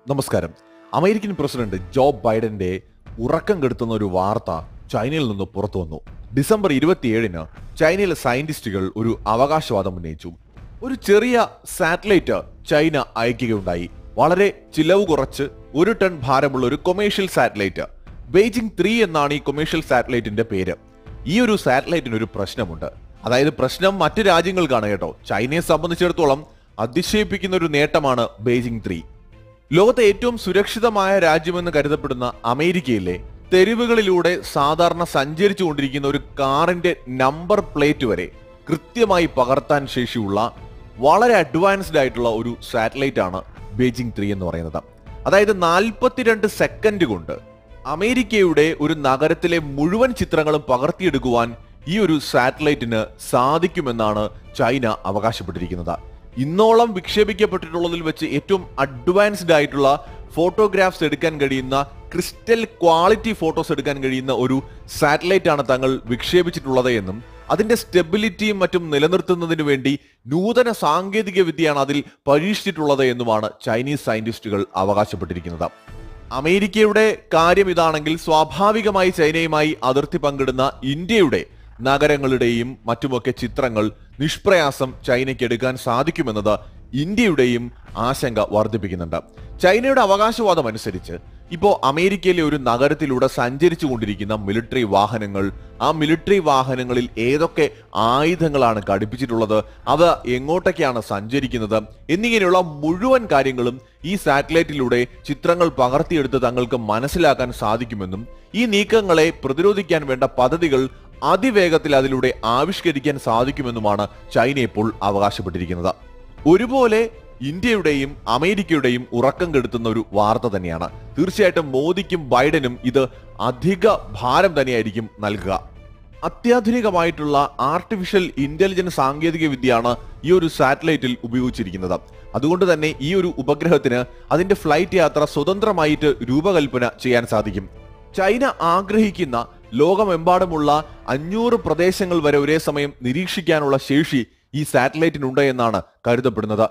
നമസ്കാരം American president Joe ബൈഡന്റെ ഉറക്കം കെടുത്തുന്ന ഒരു വാർത്ത ചൈനയിൽ നിന്ന് പുറത്തു വന്നു ഡിസംബർ ഇരുപത്തിയേഴിന് ചൈനയിലെ സയന്റിസ്റ്റുകൾ ഒരു അവകാശവാദം ഉന്നയിച്ചു ഒരു ചെറിയ സാറ്റലൈറ്റ് ചൈന അയക്കുകയുണ്ടായി വളരെ ചിലവ് കുറച്ച് ഒരു ടൺ ഭാരമുള്ള ഒരു കൊമേഴ്ഷ്യൽ സാറ്റലൈറ്റ് ബെയ്ജിംഗ് ത്രീ എന്നാണ് ഈ കൊമേഴ്ഷ്യൽ സാറ്റലൈറ്റിന്റെ പേര് ഈ ഒരു സാറ്റലൈറ്റിന് ഒരു പ്രശ്നമുണ്ട് അതായത് പ്രശ്നം മറ്റ് രാജ്യങ്ങൾക്കാണ് കേട്ടോ ചൈനയെ സംബന്ധിച്ചിടത്തോളം അതിശയിപ്പിക്കുന്ന ഒരു നേട്ടമാണ് ബെയ്ജിംഗ് ത്രീ ലോകത്തെ ഏറ്റവും സുരക്ഷിതമായ രാജ്യമെന്ന് കരുതപ്പെടുന്ന അമേരിക്കയിലെ തെരുവുകളിലൂടെ സാധാരണ സഞ്ചരിച്ചുകൊണ്ടിരിക്കുന്ന ഒരു കാറിന്റെ നമ്പർ പ്ലേറ്റ് വരെ കൃത്യമായി പകർത്താൻ ശേഷിയുള്ള വളരെ അഡ്വാൻസ്ഡ് ആയിട്ടുള്ള ഒരു സാറ്റലൈറ്റ് ആണ് ബീജിംഗ് ത്രീ എന്ന് പറയുന്നത് അതായത് നാൽപ്പത്തിരണ്ട് സെക്കൻഡ് കൊണ്ട് അമേരിക്കയുടെ ഒരു നഗരത്തിലെ മുഴുവൻ ചിത്രങ്ങളും പകർത്തിയെടുക്കുവാൻ ഈ ഒരു സാറ്റലൈറ്റിന് സാധിക്കുമെന്നാണ് ചൈന അവകാശപ്പെട്ടിരിക്കുന്നത് ഇന്നോളം വിക്ഷേപിക്കപ്പെട്ടിട്ടുള്ളതിൽ വെച്ച് ഏറ്റവും അഡ്വാൻസ്ഡ് ആയിട്ടുള്ള ഫോട്ടോഗ്രാഫ്സ് എടുക്കാൻ കഴിയുന്ന ക്രിസ്റ്റൽ ക്വാളിറ്റി ഫോട്ടോസ് എടുക്കാൻ കഴിയുന്ന ഒരു സാറ്റലൈറ്റ് ആണ് തങ്ങൾ വിക്ഷേപിച്ചിട്ടുള്ളത് എന്നും അതിന്റെ സ്റ്റെബിലിറ്റിയും മറ്റും നിലനിർത്തുന്നതിന് വേണ്ടി നൂതന സാങ്കേതിക വിദ്യയാണ് അതിൽ പരീക്ഷിച്ചിട്ടുള്ളത് എന്നുമാണ് ചൈനീസ് സയന്റിസ്റ്റുകൾ അവകാശപ്പെട്ടിരിക്കുന്നത് അമേരിക്കയുടെ കാര്യം ഇതാണെങ്കിൽ സ്വാഭാവികമായി ചൈനയുമായി അതിർത്തി പങ്കിടുന്ന ഇന്ത്യയുടെ നഗരങ്ങളുടെയും മറ്റുമൊക്കെ ചിത്രങ്ങൾ നിഷ്പ്രയാസം ചൈനയ്ക്ക് എടുക്കാൻ സാധിക്കുമെന്നത് ഇന്ത്യയുടെയും ആശങ്ക വർദ്ധിപ്പിക്കുന്നുണ്ട് ചൈനയുടെ അവകാശവാദം അനുസരിച്ച് ഇപ്പോ അമേരിക്കയിലെ ഒരു നഗരത്തിലൂടെ സഞ്ചരിച്ചു കൊണ്ടിരിക്കുന്ന മിലിറ്ററി വാഹനങ്ങൾ ആ മിലിറ്ററി വാഹനങ്ങളിൽ ഏതൊക്കെ ആയുധങ്ങളാണ് ഘടിപ്പിച്ചിട്ടുള്ളത് അവ എങ്ങോട്ടൊക്കെയാണ് സഞ്ചരിക്കുന്നത് എന്നിങ്ങനെയുള്ള മുഴുവൻ കാര്യങ്ങളും ഈ സാറ്റലൈറ്റിലൂടെ ചിത്രങ്ങൾ പകർത്തിയെടുത്ത് തങ്ങൾക്ക് മനസ്സിലാക്കാൻ സാധിക്കുമെന്നും ഈ നീക്കങ്ങളെ പ്രതിരോധിക്കാൻ വേണ്ട പദ്ധതികൾ അതിവേഗത്തിൽ അതിലൂടെ ആവിഷ്കരിക്കാൻ സാധിക്കുമെന്നുമാണ് ചൈന ഇപ്പോൾ അവകാശപ്പെട്ടിരിക്കുന്നത് ഒരുപോലെ ഇന്ത്യയുടെയും അമേരിക്കയുടെയും ഉറക്കം കെടുത്തുന്ന ഒരു വാർത്ത തന്നെയാണ് തീർച്ചയായിട്ടും മോദിക്കും ബൈഡനും ഇത് അധിക ഭാരം തന്നെയായിരിക്കും നൽകുക അത്യാധുനികമായിട്ടുള്ള ആർട്ടിഫിഷ്യൽ ഇന്റലിജൻസ് സാങ്കേതിക വിദ്യയാണ് ഈ ഒരു സാറ്റലൈറ്റിൽ ഉപയോഗിച്ചിരിക്കുന്നത് അതുകൊണ്ട് തന്നെ ഈ ഒരു ഉപഗ്രഹത്തിന് അതിന്റെ ഫ്ലൈറ്റ് യാത്ര സ്വതന്ത്രമായിട്ട് രൂപകൽപ്പന ചെയ്യാൻ സാധിക്കും ചൈന ആഗ്രഹിക്കുന്ന ലോകമെമ്പാടുമുള്ള അഞ്ഞൂറ് പ്രദേശങ്ങൾ വരെ ഒരേ സമയം നിരീക്ഷിക്കാനുള്ള ശേഷി ഈ സാറ്റലൈറ്റിനുണ്ട് എന്നാണ് കരുതപ്പെടുന്നത്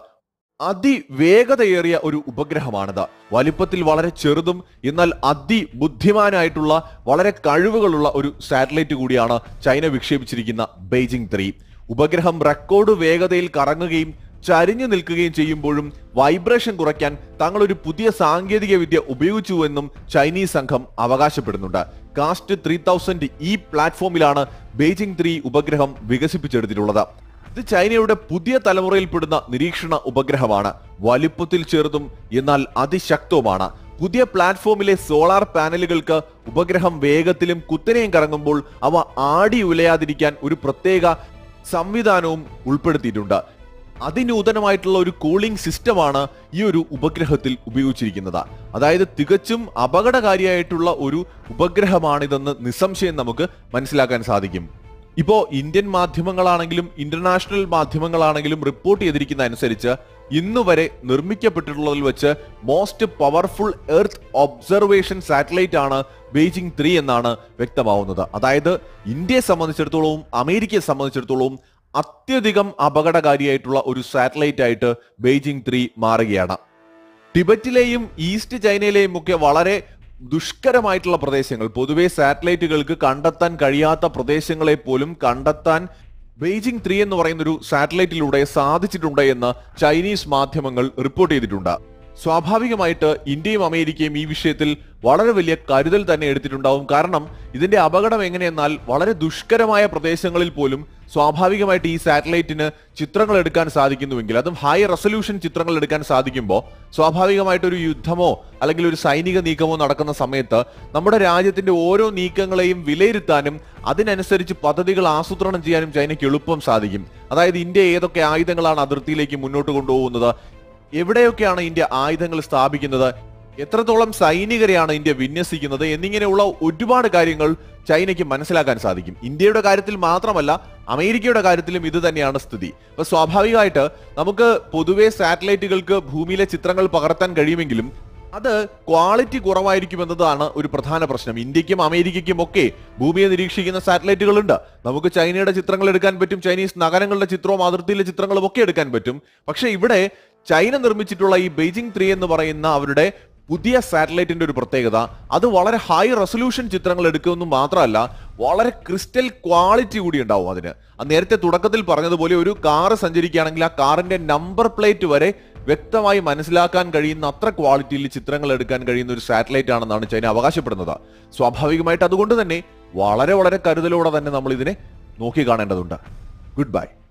അതിവേഗതയേറിയ ഒരു ഉപഗ്രഹമാണിത് വലിപ്പത്തിൽ വളരെ ചെറുതും എന്നാൽ അതിബുദ്ധിമാനായിട്ടുള്ള വളരെ കഴിവുകളുള്ള ഒരു സാറ്റലൈറ്റ് കൂടിയാണ് ചൈന വിക്ഷേപിച്ചിരിക്കുന്ന ബെയ്ജിംഗ് ത്രീ ഉപഗ്രഹം റെക്കോർഡ് വേഗതയിൽ കറങ്ങുകയും ചരിഞ്ഞു നിൽക്കുകയും ചെയ്യുമ്പോഴും വൈബ്രേഷൻ കുറയ്ക്കാൻ തങ്ങൾ ഒരു പുതിയ സാങ്കേതിക വിദ്യ ഉപയോഗിച്ചുവെന്നും ചൈനീസ് സംഘം അവകാശപ്പെടുന്നുണ്ട് കാസ്റ്റ് ത്രീ തൗസൻഡ് ഈ പ്ലാറ്റ്ഫോമിലാണ് ബെയ്ജിംഗ് ത്രീ ഉപഗ്രഹം വികസിപ്പിച്ചെടുത്തിട്ടുള്ളത് ഇത് ചൈനയുടെ പുതിയ തലമുറയിൽപ്പെടുന്ന നിരീക്ഷണ ഉപഗ്രഹമാണ് വലിപ്പത്തിൽ ചെറുതും എന്നാൽ അതിശക്തവുമാണ് പുതിയ പ്ലാറ്റ്ഫോമിലെ സോളാർ പാനലുകൾക്ക് ഉപഗ്രഹം വേഗത്തിലും കുത്തനെയും കറങ്ങുമ്പോൾ അവ ആടി ഉലയാതിരിക്കാൻ ഒരു പ്രത്യേക സംവിധാനവും ഉൾപ്പെടുത്തിയിട്ടുണ്ട് അതിനൂതനമായിട്ടുള്ള ഒരു കൂളിംഗ് സിസ്റ്റമാണ് ഈ ഒരു ഉപഗ്രഹത്തിൽ ഉപയോഗിച്ചിരിക്കുന്നത് അതായത് തികച്ചും അപകടകാരിയായിട്ടുള്ള ഒരു ഉപഗ്രഹമാണിതെന്ന് നിസ്സംശയം നമുക്ക് മനസ്സിലാക്കാൻ സാധിക്കും ഇപ്പോ ഇന്ത്യൻ മാധ്യമങ്ങളാണെങ്കിലും ഇന്റർനാഷണൽ മാധ്യമങ്ങളാണെങ്കിലും റിപ്പോർട്ട് ചെയ്തിരിക്കുന്ന അനുസരിച്ച് ഇന്നു വരെ നിർമ്മിക്കപ്പെട്ടിട്ടുള്ളതിൽ വെച്ച് most powerful earth observation satellite ആണ് ബെയ്ജിംഗ് ത്രീ എന്നാണ് വ്യക്തമാവുന്നത് അതായത് ഇന്ത്യയെ സംബന്ധിച്ചിടത്തോളവും അമേരിക്കയെ സംബന്ധിച്ചിടത്തോളവും അത്യധികം അപകടകാരിയായിട്ടുള്ള ഒരു സാറ്റലൈറ്റ് ആയിട്ട് ബെയ്ജിംഗ് ത്രീ മാറുകയാണ് ടിബറ്റിലെയും ഈസ്റ്റ് ചൈനയിലെയും ഒക്കെ വളരെ ദുഷ്കരമായിട്ടുള്ള പ്രദേശങ്ങൾ പൊതുവെ സാറ്റലൈറ്റുകൾക്ക് കണ്ടെത്താൻ കഴിയാത്ത പ്രദേശങ്ങളെ പോലും കണ്ടെത്താൻ ബെയ്ജിംഗ് ത്രീ എന്ന് പറയുന്ന ഒരു സാറ്റലൈറ്റിലൂടെ സാധിച്ചിട്ടുണ്ട് എന്ന് ചൈനീസ് മാധ്യമങ്ങൾ റിപ്പോർട്ട് ചെയ്തിട്ടുണ്ട് സ്വാഭാവികമായിട്ട് ഇന്ത്യയും അമേരിക്കയും ഈ വിഷയത്തിൽ വളരെ വലിയ കരുതൽ തന്നെ എടുത്തിട്ടുണ്ടാവും കാരണം ഇതിന്റെ അപകടം എങ്ങനെയെന്നാൽ വളരെ ദുഷ്കരമായ പ്രദേശങ്ങളിൽ പോലും സ്വാഭാവികമായിട്ട് ഈ സാറ്റലൈറ്റിന് ചിത്രങ്ങൾ എടുക്കാൻ സാധിക്കുന്നുവെങ്കിൽ അതും ഹൈ റെസൊല്യൂഷൻ ചിത്രങ്ങൾ എടുക്കാൻ സാധിക്കുമ്പോൾ സ്വാഭാവികമായിട്ട് ഒരു യുദ്ധമോ അല്ലെങ്കിൽ ഒരു സൈനിക നീക്കമോ നടക്കുന്ന സമയത്ത് നമ്മുടെ രാജ്യത്തിന്റെ ഓരോ നീക്കങ്ങളെയും വിലയിരുത്താനും അതിനനുസരിച്ച് പദ്ധതികൾ ആസൂത്രണം ചെയ്യാനും ചൈനയ്ക്ക് എളുപ്പം സാധിക്കും അതായത് ഇന്ത്യ ഏതൊക്കെ ആയുധങ്ങളാണ് അതിർത്തിയിലേക്ക് മുന്നോട്ട് കൊണ്ടുപോകുന്നത് എവിടെയൊക്കെയാണ് ഇന്ത്യ ആയുധങ്ങൾ സ്ഥാപിക്കുന്നത് എത്രത്തോളം സൈനികരെയാണ് ഇന്ത്യ വിന്യസിക്കുന്നത് എന്നിങ്ങനെയുള്ള ഒരുപാട് കാര്യങ്ങൾ ചൈനയ്ക്ക് മനസ്സിലാക്കാൻ സാധിക്കും ഇന്ത്യയുടെ കാര്യത്തിൽ മാത്രമല്ല അമേരിക്കയുടെ കാര്യത്തിലും ഇത് തന്നെയാണ് സ്ഥിതി അപ്പൊ സ്വാഭാവികമായിട്ട് നമുക്ക് പൊതുവെ സാറ്റലൈറ്റുകൾക്ക് ഭൂമിയിലെ ചിത്രങ്ങൾ പകർത്താൻ കഴിയുമെങ്കിലും അത് ക്വാളിറ്റി കുറവായിരിക്കുമെന്നതാണ് ഒരു പ്രധാന പ്രശ്നം ഇന്ത്യക്കും അമേരിക്കയ്ക്കും ഒക്കെ ഭൂമിയെ നിരീക്ഷിക്കുന്ന സാറ്റലൈറ്റുകളുണ്ട് നമുക്ക് ചൈനയുടെ ചിത്രങ്ങൾ എടുക്കാൻ പറ്റും ചൈനീസ് നഗരങ്ങളുടെ ചിത്രവും അതിർത്തിയിലെ ചിത്രങ്ങളും ഒക്കെ എടുക്കാൻ പറ്റും പക്ഷെ ഇവിടെ ചൈന നിർമ്മിച്ചിട്ടുള്ള ഈ ബെയ്ജിംഗ് ത്രീ എന്ന് പറയുന്ന അവരുടെ പുതിയ സാറ്റലൈറ്റിന്റെ ഒരു പ്രത്യേകത അത് വളരെ ഹൈ റെസൊല്യൂഷൻ ചിത്രങ്ങൾ എടുക്കുമെന്ന് മാത്രമല്ല വളരെ ക്രിസ്റ്റൽ ക്വാളിറ്റി കൂടി ഉണ്ടാവും അതിന് ആ നേരത്തെ തുടക്കത്തിൽ പറഞ്ഞതുപോലെ ഒരു കാറ് സഞ്ചരിക്കുകയാണെങ്കിൽ ആ കാറിന്റെ നമ്പർ പ്ലേറ്റ് വരെ വ്യക്തമായി മനസ്സിലാക്കാൻ കഴിയുന്ന അത്ര ക്വാളിറ്റിയിൽ ചിത്രങ്ങൾ എടുക്കാൻ കഴിയുന്ന ഒരു സാറ്റലൈറ്റ് ആണെന്നാണ് ചൈന അവകാശപ്പെടുന്നത് സ്വാഭാവികമായിട്ട് അതുകൊണ്ട് തന്നെ വളരെ വളരെ കരുതലോടെ തന്നെ നമ്മൾ ഇതിനെ നോക്കി കാണേണ്ടതുണ്ട് ഗുഡ് ബൈ